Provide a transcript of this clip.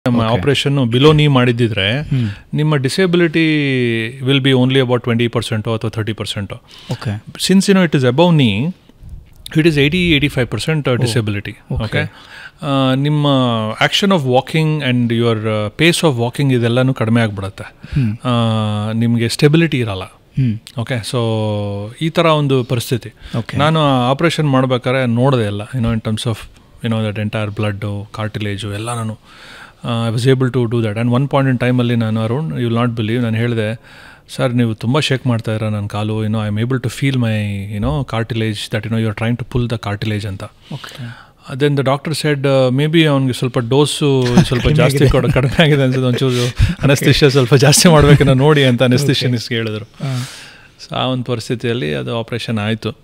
ನಮ್ಮ operation below knee ಮಾಡಿದ್ದಿದ್ರೆ ನಿಮ್ಮ disability will be only about twenty percent ಅಥವಾ thirty percent okay since you know it is above knee it is eighty eighty five percent disability okay ನಿಮ್ಮ action of walking and your pace of walking ಇದೆಲ್ಲನೂ ಕಡಿಮೆ ಆಗಿಬಿಡುತ್ತೆ ನಿಮಗೆ stability ಇರಲ್ಲ ಹ್ಮ್ okay so ಈ ಥರ ಒಂದು ಪರಿಸ್ಥಿತಿ ಓಕೆ ನಾನು ಆಪ್ರೇಷನ್ ಮಾಡ್ಬೇಕಾದ್ರೆ ನೋಡಿದೆ ಎಲ್ಲ you know in terms of you know that entire blood cartilage ಎಲ್ಲ ನಾನು I was able to do that and one point in ಟೈಮಲ್ಲಿ ನಾನು around you will not believe ನಾನು ಹೇಳಿದೆ ಸರ್ ನೀವು ತುಂಬ ಶೇಕ್ ಮಾಡ್ತಾ ಇರೋ ನನ್ನ ಕಾಲು you know I am able to feel my you know cartilage that you know you are trying to pull the cartilage ಅಂತ okay then the doctor said maybe ಅವ್ನಿಗೆ ಸ್ವಲ್ಪ ಡೋಸು ಸ್ವಲ್ಪ ಜಾಸ್ತಿ ಕೊಡ ಕಡಿಮೆ ಆಗಿದೆ ಅನ್ಸುತ್ತೆ ಒಂಚೂರು ಅನಸ್ತಿಷ್ಯ ಸ್ವಲ್ಪ ಜಾಸ್ತಿ ಮಾಡಬೇಕನ್ನೋ ನೋಡಿ ಅಂತ ಅನಸ್ತಿಷ್ಯನಿಸ್ಗೆ ಹೇಳಿದ್ರು ಸೊ ಆ ಒಂದು ಪರಿಸ್ಥಿತಿಯಲ್ಲಿ ಅದು ಆಪ್ರೇಷನ್ ಆಯಿತು